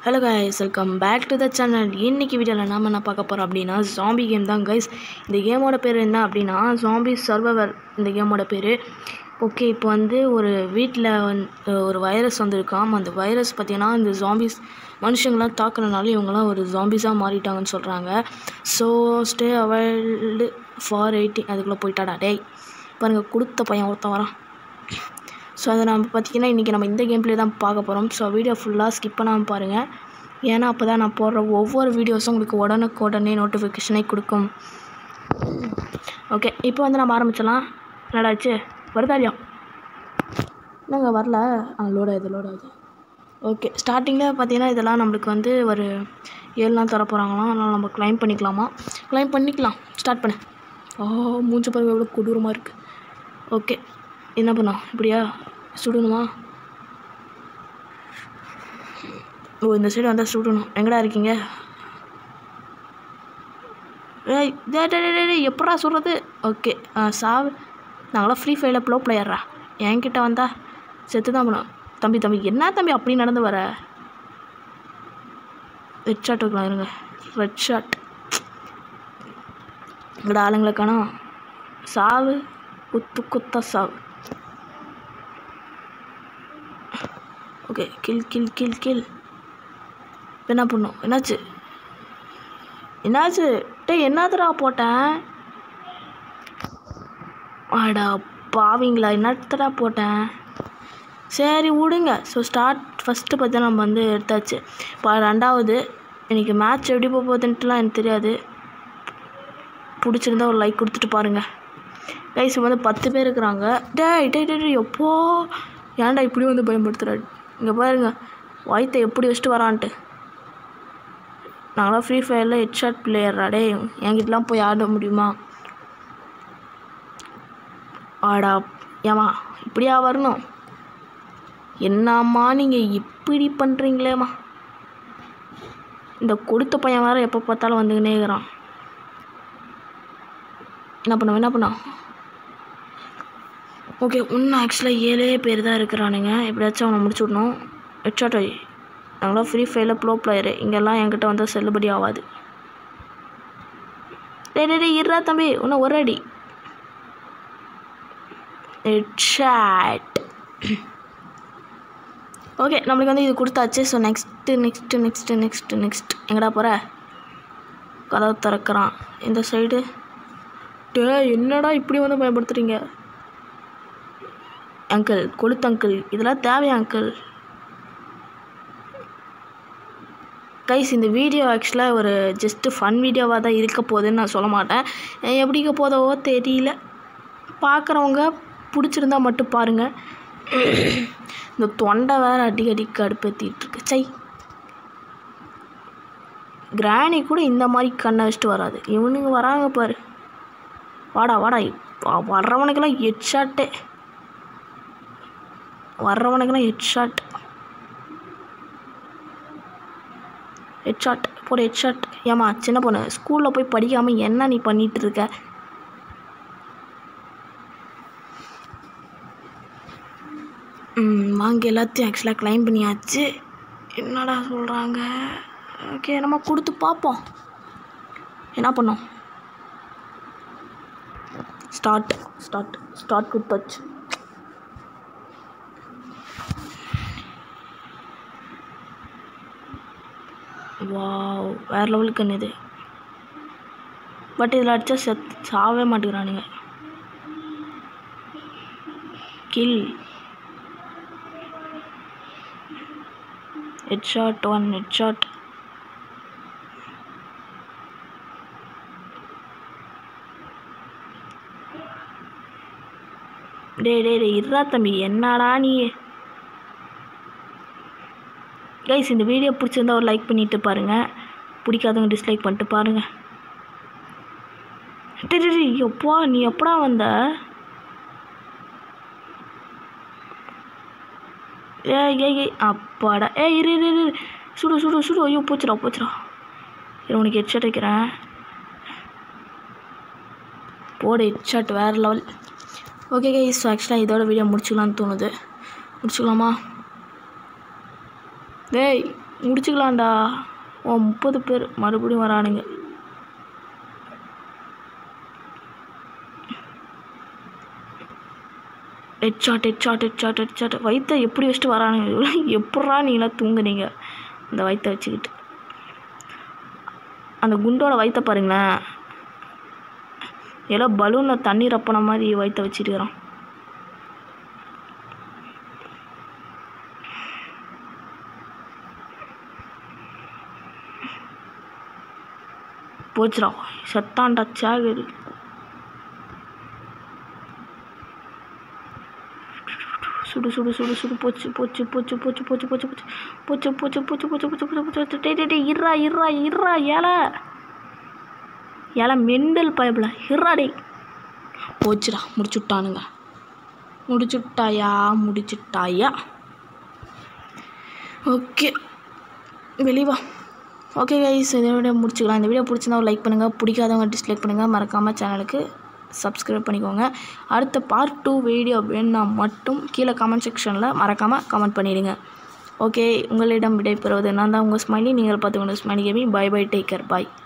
hello guys welcome back to the channel இன்னைக்கு வீடியோவில் நாம என்ன பார்க்க போகிறோம் அப்படின்னா ஜாம்பி கேம் தான் கைஸ் இந்த கேமோட பேர் என்ன அப்படின்னா ஜாம்பி சர்வைவர் இந்த கேமோட பேர் ஓகே இப்போ வந்து ஒரு வீட்டில் வந்து ஒரு வைரஸ் வந்திருக்காம் அந்த வைரஸ் பார்த்தீங்கன்னா இந்த ஜாம்பிஸ் மனுஷங்களாம் தாக்குறதுனால இவங்கெல்லாம் ஒரு ஜாம்பிஸாக மாறிட்டாங்கன்னு சொல்கிறாங்க so stay availed for eighty அதுக்குள்ளே போயிட்டாடா டேய் பாருங்கள் கொடுத்த பையன் ஒருத்தன் வரான் ஸோ அதை நம்ம பார்த்திங்கன்னா இன்றைக்கி நம்ம இந்த கேம் ப்ளே தான் பார்க்க போகிறோம் ஸோ வீடியோ ஃபுல்லாக ஸ்கிப் பண்ணாமல் பாருங்கள் ஏன்னா அப்போ தான் நான் போடுற ஒவ்வொரு வீடியோஸும் உங்களுக்கு உடனுக்கு உடனே நோட்டிஃபிகேஷனே கொடுக்கும் ஓகே இப்போ வந்து நம்ம ஆரம்பிச்சிடலாம் நடாச்சு வருதா இல்லையா என்னங்க வரல ஆ லோட் ஆகுது லோட் ஆகுது ஓகே ஸ்டார்டிங்கில் பார்த்தீங்கன்னா இதெல்லாம் நம்மளுக்கு வந்து ஒரு ஏழு நாள் தர போகிறாங்களாம் அதனால் நம்ம க்ளைம் பண்ணிக்கலாமா க்ளைம் பண்ணிக்கலாம் ஸ்டார்ட் பண்ணு ஓ மூஞ்சி பாருங்க எவ்வளோ கொடூரமாக இருக்குது ஓகே என்ன பண்ணோம் இப்படியா சுடணுமா ஓ இந்த சைடு வந்தால் சுடணும் எங்கடா இருக்கீங்க ஏய் டேய் டேய் டேய் டேய் எப்படா சொல்கிறது ஓகே ஆ சாவு நாங்களாம் ஃப்ரீ ஃபயரில் ப்ளோ பிளேயர்ரா என்கிட்ட வந்தா செத்து தான் பண்ணோம் தம்பி தம்பி என்ன தம்பி அப்படி நடந்து வர ரெட் ஷாட் வைக்கலாம் இருங்க ரெட் ஷாட் இங்கட ஆளுங்களை காணோம் சாவு குத்து குத்தா சாவு okay kill kill kill kill என்ன பண்ணும் என்னாச்சு என்னாச்சு டேய் என்னதுடா போட்டேன் ஆடா பாவிங்களா என்னத்தடா போட்டேன் சரி விடுங்க ஸோ ஸ்டார்ட் ஃபஸ்ட்டு பார்த்தா நம்ம வந்து எடுத்தாச்சு இப்போ ரெண்டாவது இன்றைக்கி மேட்ச் எப்படி போக போகுதுன்ட்டுலாம் எனக்கு தெரியாது பிடிச்சிருந்தா ஒரு லைக் கொடுத்துட்டு பாருங்கள் கைஸ் வந்து பத்து பேர் இருக்கிறாங்க டேய் டேய் டேய் டேய், எப்போ ஏன்டா இப்படி வந்து பயன்படுத்துகிறாரு இங்கே பாருங்க வாய்த்தை எப்படி வச்சுட்டு வரான்ட்டு நாங்களாம் ஃப்ரீ ஃபயரில் ஹெட்ஷாட் பிளேயர்ரா டே என்கிட்டலாம் போய் ஆட முடியுமா ஆடா ஏமா இப்படியா வரணும் என்னம்மா நீங்கள் இப்படி பண்ணுறீங்களேம்மா இந்த கொடுத்த பையன் வேறு எப்போ பார்த்தாலும் வந்துக்கினே இருக்கிறான் என்ன பண்ணுவோம் என்ன பண்ணோம் ஓகே இன்னும் ஆக்சுவலாக ஏழே பேர் தான் இருக்கிறானுங்க எப்படியாச்சும் அவனை முடிச்சு விடணும் ஹெட்ஷாட் வை நாங்களாம் ஃப்ரீ ஃபயரில் ப்ளோ பிளேயரு இங்கெல்லாம் என்கிட்ட வந்தால் செல்லுபடி ஆகாது டே டே டே இருடா தம்பி இன்னும் ஒரு அடி ஹெட்ஷாட் ஓகே நம்மளுக்கு வந்து இது கொடுத்தாச்சு so next next next next next எங்கடா போகிற கதவு திறக்கிறான் இந்த சைடு டே என்னடா இப்படி வந்து பயன்படுத்துகிறீங்க அங்கிள் கொளுத்து அங்கிள் இதெல்லாம் தேவையா அங்கிள் கைஸ் இந்த வீடியோ ஆக்சுவலாக ஒரு ஜஸ்ட்டு ஃபன் வீடியோவாக தான் இருக்க போகுதுன்னு நான் சொல்ல மாட்டேன் அஹ் எப்படிக்க போதவோ தெரியல பார்க்குறவங்க பிடிச்சிருந்தா மட்டும் பாருங்கள் இந்த தொண்டை வேறு அடிக்கடி கடுப்பேற்றிட்டு இருக்கு சை கிராணி கூட இந்த மாதிரி கண்ணை வச்சுட்டு வராது இவனுங்க வராங்க பாரு வாடா வாடா வ- வர்றவனுக்கெல்லாம் ஹெட் ஷாட்டே வர்றவனுக்கெல்லாம் ஹெட் ஷாட் ஹெட் ஷாட் போடு ஹெட் ஷாட் ஏம்மா சின்ன பொண்ணு ஸ்கூலில் போய் படிக்காமல் என்ன நீ பண்ணிட்டு இருக்க ம், வாங்கி எல்லாத்தையும் ஆக்சுவலாக க்ளைம் பண்ணியாச்சு என்னடா சொல்கிறாங்க ஓகே நம்ம கொடுத்து பார்ப்போம் என்ன பண்ணோம் ஸ்டார்ட் ஸ்டார்ட் ஸ்டார்ட் கொடுத்தாச்சு வாவ் வேறு லெவலுக்கு இது பட் இதில் அடித்தா செத் சாவே மாட்டேங்கிறானுங்க kill head shot one head shot டேய் டேய் டேய் இருடா தம்பி என்னடா நீ கைஸ் இந்த வீடியோ பிடிச்சிருந்தா ஒரு லைக் பண்ணிட்டு பாருங்க பிடிக்காதவங்க டிஸ்லைக் பண்ணிட்டு பாருங்க டேய் டேய் டேய், எப்பா நீ எப்படா வந்த ஏய் ஏய் ஏய் அப்பாடா ஏய் இரு இரு இரு சுடு சுடு சுடு ஐயோ போச்சுடா போச்சுடா இரு உனக்கு ஹெட்ஷாட் வைக்கிறேன் போடு ஹெட்ஷாட் வேறு லெவல் ஓகே கைஸ் ஸோ ஆக்சுவலாக இதோட வீடியோ முடிச்சுக்கலான்னு தோணுது முடிச்சுக்கலாமா டேய் முடிச்சுக்கலாம்டா ஓ முப்பது பேர் மறுபடியும் வரானுங்க head shot head shot head shot head shot வயிற்ற எப்படி வச்சுட்டு வரானுங்க எப்பட்றா நீங்களாம் தூங்குனீங்க அந்த வயிற்ற வச்சுக்கிட்டு அந்த குண்டோட வயிற்ற பாருங்களேன் ஏதோ பலூனில் தண்ணி ரப்பின மாதிரி வயிற்ற வச்சுட்டுக்கிறான் போச்சுடா செத்தான்டா சேகர் சுடு சுடு சுடு சுடு போச்சு போச்சு போச்சு போச்சு போச்சு போச்சு போச்சு போச்சு போச்சு போச்சு போச்சு போச்சு போச்சு போச்சு டே டே டே இர்றா இர்றா இர்றா ஏழை ஏழை மெண்டல் பயப்பில் இர்றா டே போச்சுடா முடிச்சுட்டானுங்க முடிச்சுட்டாயா முடிச்சுட்டாயா ஓகே வெளிவா ஓகே கைஸ் இதை விட முடிச்சுக்கலாம் இந்த வீடியோ பிடிச்சிருந்தா லைக் பண்ணுங்கள் பிடிக்காதவங்க டிஸ்லைக் பண்ணுங்கள் மறக்காமல் சேனலுக்கு சப்ஸ்கிரைப் பண்ணிக்கோங்க அடுத்த பார்ட் டூ வீடியோ வேணுன்னா மட்டும் கீழே கமெண்ட் செக்ஷனில் மறக்காமல் கமெண்ட் பண்ணிடுங்க ஓகே உங்களிடம் விடைபெறுவது நான் தான் உங்கள் ஸ்மைலி நீங்கள் பார்த்து கொண்டு ஸ்மைலி கேமி பை பை டேக் கேர் பாய்